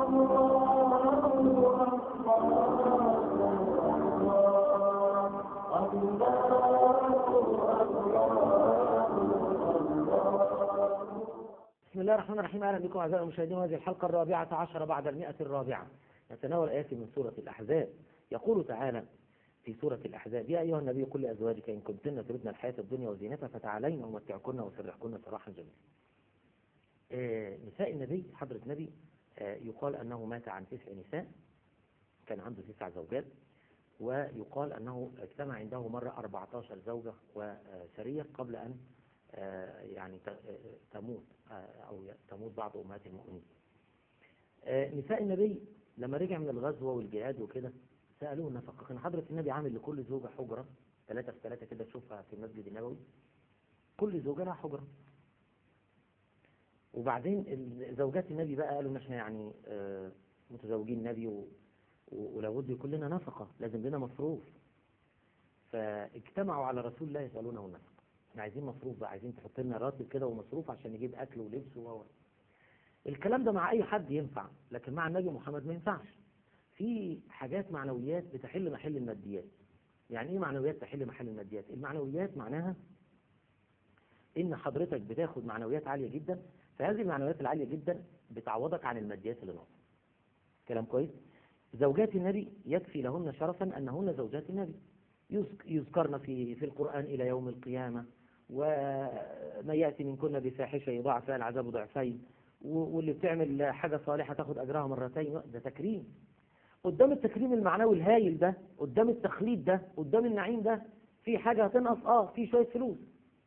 بسم الله الرحمن الرحيم اهلا بكم اعزائي المشاهدين وهذه الحلقه الرابعه عشر بعد المئة الرابعه نتناول ايات من سوره الاحزاب يقول تعالى في سوره الاحزاب يا ايها النبي قل لازواجك ان كنتن تردن الحياه الدنيا وزينتها فتعالين امتعكن وسرحكن سراحا جميلا آه، نساء النبي حضره النبي آه، يقال انه مات عن تسع نساء كان عنده تسع زوجات ويقال أنه اجتمع عنده مرة 14 زوجة وسرية قبل أن آه، يعني ت- آه، تموت آه، أو تموت بعض أمهات المؤمنين آه، نساء النبي لما رجع من الغزوة والجهاد وكده سألوه النفقة كان حضرة النبي عامل لكل زوجة حجرة ثلاثة في ثلاثة كده تشوفها في المسجد النبوي كل زوجة لها حجرة وبعدين ال- زوجات النبي بقى قالوا ان احنا يعني آه، متزوجين نبي و- و- ولابد يكون لنا نفقة لازم لنا مصروف فاجتمعوا على رسول الله يسألونه النفقة احنا عايزين مصروف بقى عايزين تحط لنا راتب كده ومصروف عشان نجيب أكل ولبس و الكلام ده مع أي حد ينفع لكن مع النبي محمد ما ينفعش في حاجات معنويات بتحل محل الماديات يعني ايه معنويات تحل محل الماديات المعنويات معناها ان حضرتك بتاخد معنويات عالية جدا فهذه المعنويات العالية جدا بتعوضك عن الماديات اللي ناقصة كلام كويس زوجات النبي يكفي لهن شرفا أنهن زوجات النبي يذك- يذكرن في في القرآن إلى يوم القيامة ومن يأتي منكن بفاحشة يضاعف لها العذاب ضعفين و- واللي بتعمل حاجة صالحة تاخد أجرها مرتين ده تكريم قدام التكريم المعنوي الهايل ده قدام التخليد ده قدام النعيم ده في حاجة هتنقص اه في شوية فلوس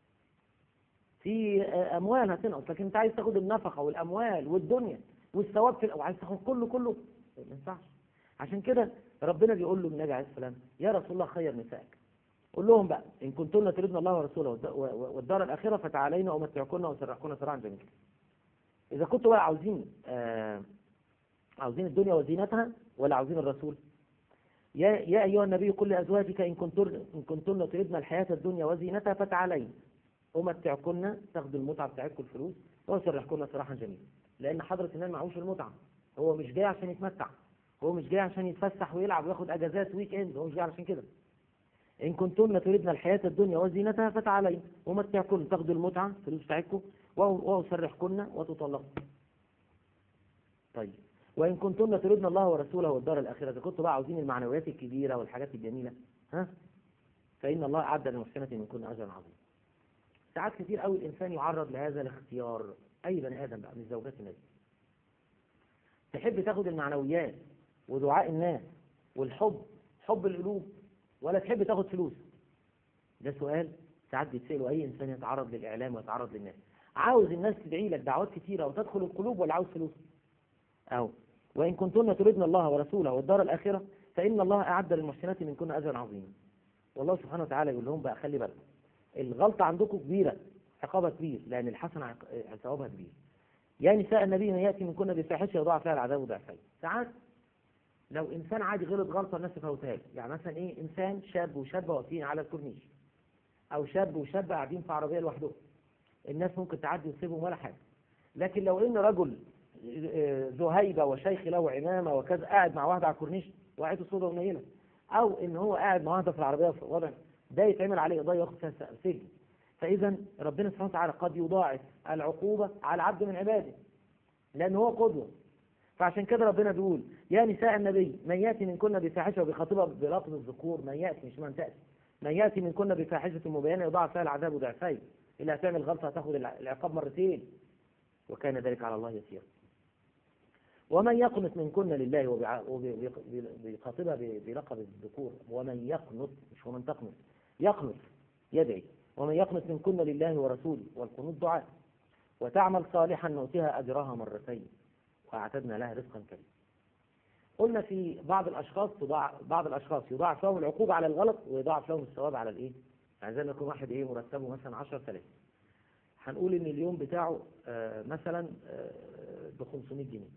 في آه، أموال هتنقص لكن أنت عايز تاخد النفقة والأموال والدنيا والثواب في وعايز تاخد كله كله ما ينفعش عشان كده ربنا بيقول له النبي عليه السلام يا رسول الله خير نسائك قول لهم بقى إن كنتن تردن الله ورسوله والد- و- و- والدار الآخرة فتعالينا أمتعكن وسرحكن سراحا جميلا إذا كنتوا بقى عاوزين آه عاوزين الدنيا وزينتها ولا عاوزين الرسول يا يا أيها النبي قل لأزواجك إن كنتن إن كنتن تردن الحياة الدنيا وزينتها فتعالين أمتعكن تاخدوا المتعة بتاعتكم الفلوس وسرحكن سراحا جميلا لأن حضرة النبي معهوش المتعة هو مش جاي عشان يتمتع هو مش جاي عشان يتفسح ويلعب وياخد اجازات ويك اند هو مش جاي عشان كده ان كنتن تريدن الحياة الدنيا وزينتها فتعالين ومتعكن تاخدوا المتعة فلوس بتاعتكم وأسرحكن وتطلقن طيب وإن كنتن تريدن الله ورسوله والدار الآخرة إذا كنتوا بقى عاوزين المعنويات الكبيرة والحاجات الجميلة ها فإن الله أعد للمحسنة منكن أجرا عظيما ساعات كتير قوي الإنسان يعرض لهذا الاختيار أي بني آدم بقى من زوجات النبي تحب تاخد المعنويات ودعاء الناس والحب حب القلوب ولا تحب تاخد فلوس ده سؤال ساعات بيتسأله أي إنسان يتعرض للإعلام ويتعرض للناس عاوز الناس تدعي لك دعوات كتيرة وتدخل القلوب ولا عاوز فلوس أو وإن كنتن تردن الله ورسوله والدار الآخرة فإن الله أعد للمحسنات منكن أجرا عظيما والله سبحانه وتعالى يقول لهم بقى خلي بالكم الغلطة عندكم كبيرة عقابها كبير لأن الحسنة عق- ثوابها كبير يا نساء النبي من يأتي منكن بفاحشة يضاعف لها العذاب ضعفين ساعات لو إنسان عادي غلط غلطة الناس تفوتها له يعني مثلا إيه إنسان شاب وشابة واقفين على الكورنيش أو شاب وشابة قاعدين في عربية لوحدهم الناس ممكن تعدي وتسيبهم ولا حاجة لكن لو إن رجل آه، ذو هيبة وشيخ له عمامة وكذا قاعد مع واحدة على الكورنيش وقعته صودا قليلة أو إن هو قاعد مع واحدة في العربية في وضع ده يتعمل عليه قضايا ياخد فيها سجن فإذا ربنا سبحانه وتعالى قد يضاعف العقوبة على عبد من عباده لأن هو قدوة فعشان كده ربنا بيقول يا نساء النبي من يأتي منكن بفاحشة وبخاطبها بلفظ الذكور من يأتي مش من تأتي من يأتي منكن بفاحشة مبينة يضاعف فيها العذاب ضعفين اللي هتعمل غلطة هتاخد الع- العقاب مرتين وكان ذلك على الله يسير ومن يقنط منكن لله وبع- وب- ب- بيخاطبها ب- بلقب الذكور ومن يقنط مش ومن تقنط يقنط يدعي ومن يقنط منكن لله ورسوله والقنوط دعاء وتعمل صالحا نؤتها أجرها مرتين وأعتدنا لها رزقا كريما قلنا في بعض الأشخاص تضاع بعض الأشخاص يضاعف لهم العقوبة على الغلط ويضاعف لهم الثواب على الإيه؟ يعني زي ما يكون واحد إيه مرتبه مثلا 10000 هنقول إن اليوم بتاعه آه، مثلا ب 500 جنيه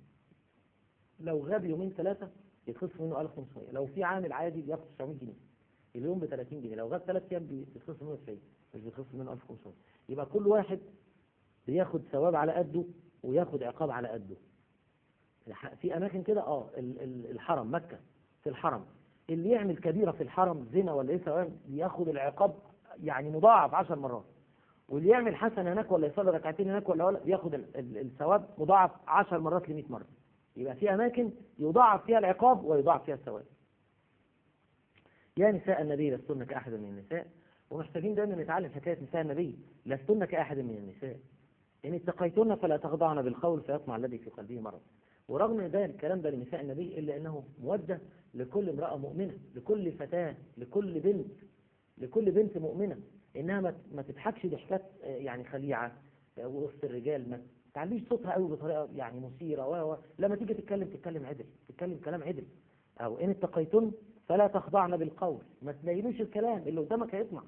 لو غاب يومين ثلاثة يتخصم منه 1500 لو في عامل عادي بياخد 900 جنيه اليوم ب 30 جنيه لو غاب ثلاث أيام بيتخصم منه 90 مش بيتخصم منه 1500 يبقى كل واحد بياخد ثواب على قده وياخد عقاب على قده الح- في اماكن كده اه ال- ال- الحرم مكة في الحرم اللي يعمل كبيرة في الحرم زنا ولا ايه سواء ياخد العقاب يعني مضاعف عشر مرات واللي يعمل حسن هناك ولا يصلي ركعتين هناك ولا ولا ياخد ال- ال- الثواب مضاعف عشر مرات ل 100 مرة يبقى في اماكن يضاعف فيها العقاب ويضاعف فيها الثواب يا نساء النبي لستن كأحد من النساء ومحتاجين دايما نتعلم حكاية نساء النبي لستن كأحد من النساء إن اتقيتن فلا تخضعن بالقول فيطمع الذي في قلبه مرض ورغم ان ده الكلام ده لنساء النبي إلا أنه موجه لكل امرأة مؤمنة لكل فتاة لكل بنت لكل بنت مؤمنة إنها ما ما تضحكش ضحكات آه، يعني خليعة آه، وسط الرجال ما تعليش صوتها قوي بطريقة يعني مثيرة و و لما تيجي تتكلم تتكلم عدل تتكلم كلام عدل أو إن اتقيتن فلا تخضعن بالقول ما تلينوش الكلام اللي قدامك هيطمع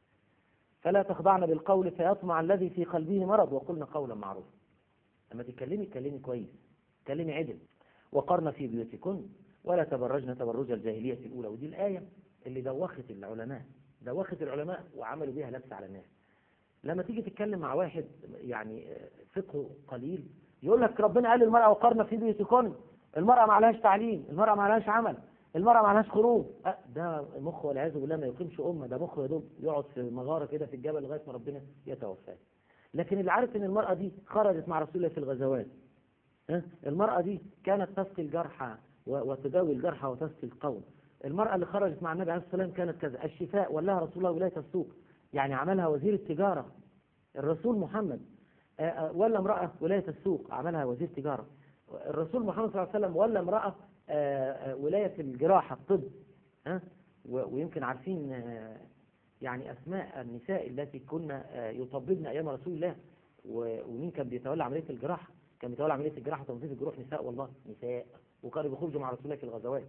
فلا تخضعن بالقول فيطمع الذي في قلبه مرض وقلنا قولا معروفا لما تتكلمي اتكلمي كويس اتكلمي عدل وقرن في بيوتكن ولا تبرجن تبرج الجاهلية الأولى ودي الآية اللي دوخت العلماء دوخت العلماء وعملوا بيها لبس على الناس لما تيجي تتكلم مع واحد يعني فقهه قليل يقول لك ربنا قال للمرأة وقرن في بيوتكن المرأة ما عليهاش تعليم المرأة ما عليهاش عمل المرأة ما عليهاش خروج أه ده مخ والعياذ بالله ما يقيمش أمة ده مخ يا دوب يقعد في مغارة كده في الجبل لغاية ما ربنا يتوفاه لكن اللي عارف ان المرأة دي خرجت مع رسول الله في الغزوات ها؟ المرأة دي كانت تسقي الجرحى و- وتداوي الجرحى وتسقي القوم المرأة اللي خرجت مع النبي عليه الصلاة والسلام كانت كذا الشفاء ولها رسول الله ولاية السوق يعني عملها وزير التجارة الرسول محمد آه، آه، ولا امرأة ولاية السوق عملها وزير تجارة الرسول محمد صلى الله عليه وسلم ولا امرأة آه، آه، ولاية الجراحة الطب ها و- ويمكن عارفين آه، يعني أسماء النساء التي كنا آه، يطببن أيام رسول الله و- ومين كان بيتولى عملية الجراحة كان بيتولى عملية الجراحة وتنظيف الجروح نساء والله نساء وكانوا بيخرجوا مع رسول الله في الغزوات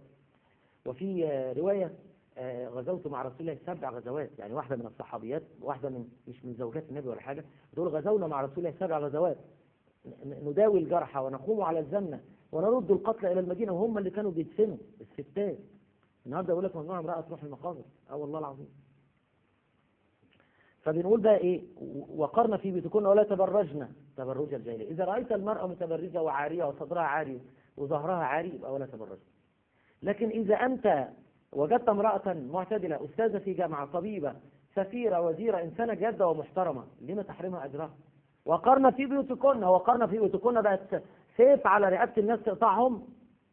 وفي آه، رواية آه، غزوت مع رسول الله سبع غزوات يعني واحدة من الصحابيات واحدة من مش من زوجات النبي ولا حاجة تقول غزونا مع رسول الله سبع غزوات ن- نداوي الجرحى ونقوم على الزمنة ونرد القتلى إلى المدينة وهم اللي كانوا بيدفنوا الستات النهارده يقول لك ممنوع امرأة تروح المقابر اه والله العظيم فبنقول بقى ايه وقرن في بيوتكن ولا تبرجن تبرج الجاهلية إذا رأيت المرأة متبرجة وعارية وصدرها عاري وظهرها عاري يبقى ولا تبرج لكن إذا أنت وجدت امرأة معتدلة أستاذة في جامعة طبيبة سفيرة وزيرة إنسانة جادة ومحترمة لما تحرمها أجرها وقرن في بيوتكن وقرن في بيوتكن بقت سيف على رقبة الناس تقطعهم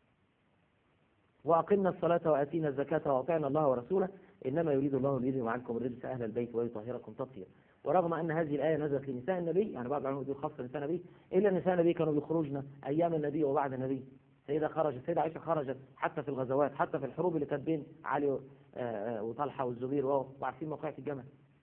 وأقمنا الصلاة وآتينا الزكاة وأطعنا الله ورسوله إنما يريد الله ليذهب عنكم الرجس أهل البيت ويطهركم تطهيرا ورغم أن هذه الآية نزلت لنساء النبي يعني بعض العلماء يقول خاصة نساء النبي إلا نساء النبي كانوا بيخرجن أيام النبي وبعد النبي سيدة خرجت سيدة عائشة خرجت حتى في الغزوات حتى في الحروب اللي كانت بين علي و- آه، آه، وطلحة والزبير وهو- وعارفين موقعة الجمل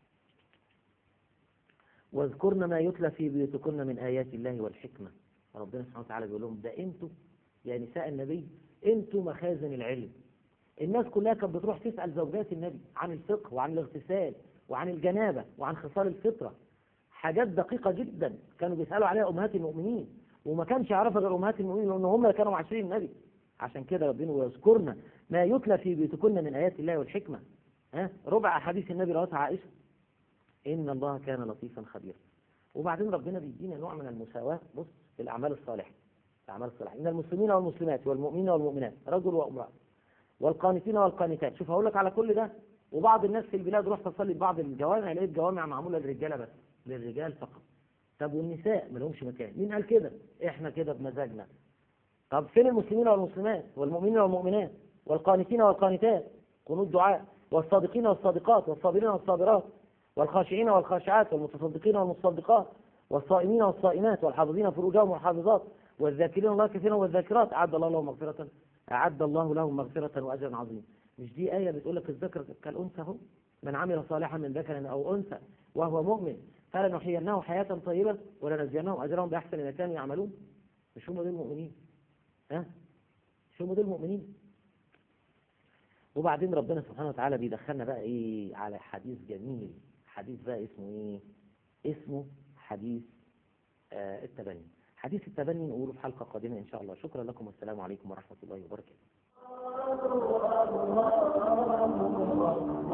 واذكرن ما يتلى في بيوتكن من آيات الله والحكمة ربنا سبحانه وتعالى بيقول لهم ده انتوا يا نساء النبي انتوا مخازن العلم الناس كلها كانت بتروح تسأل زوجات النبي عن الفقه وعن الاغتسال وعن الجنابة وعن خصال الفطرة حاجات دقيقة جدا كانوا بيسألوا عليها أمهات المؤمنين وما كانش يعرفها غير أمهات المؤمنين لأن هم اللي كانوا معاشرين النبي عشان كده ربنا ويذكرنا ما يتلى في بيوتكن من آيات الله والحكمة ها ربع أحاديث النبي رواتها عائشة إن الله كان لطيفا خبيرا وبعدين ربنا بيدينا نوع من المساواة بص في الأعمال الصالحة الأعمال الصالحة إن المسلمين والمسلمات والمؤمنين والمؤمنات رجل وامرأة والقانتين والقانتات شوف هقول لك على كل ده وبعض الناس في البلاد رحت اصلي في بعض الجوامع لقيت جوامع معموله للرجاله بس للرجال فقط طب والنساء ما لهمش مكان مين قال كده احنا كده بمزاجنا طب فين المسلمين والمسلمات والمؤمنين والمؤمنات والقانتين والقانتات قنوت دعاء والصادقين والصادقات والصابرين والصابرات والخاشعين والخاشعات والمتصدقين والمتصدقات والصائمين والصائمات والحافظين فروجهم والحافظات والذاكرين الله كثيرا والذاكرات أعد الله لهم مغفرة أعد الله لهم مغفرة وأجرا عظيما مش دي آية بتقول لك الذكر كالأنثى هو من عمل صالحا من ذكر أو أنثى وهو مؤمن فلنحيينه حياة طيبة ولنجزينهم أجرهم بأحسن ما كانوا يعملون مش هم دول المؤمنين ها مش هم دول المؤمنين وبعدين ربنا سبحانه وتعالى بيدخلنا بقى ايه على حديث جميل حديث بقى اسمه ايه اسمه حديث آه التبني حديث التبني نقوله في حلقة قادمة إن شاء الله شكرا لكم والسلام عليكم ورحمة الله وبركاته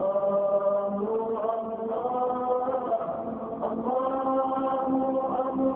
الله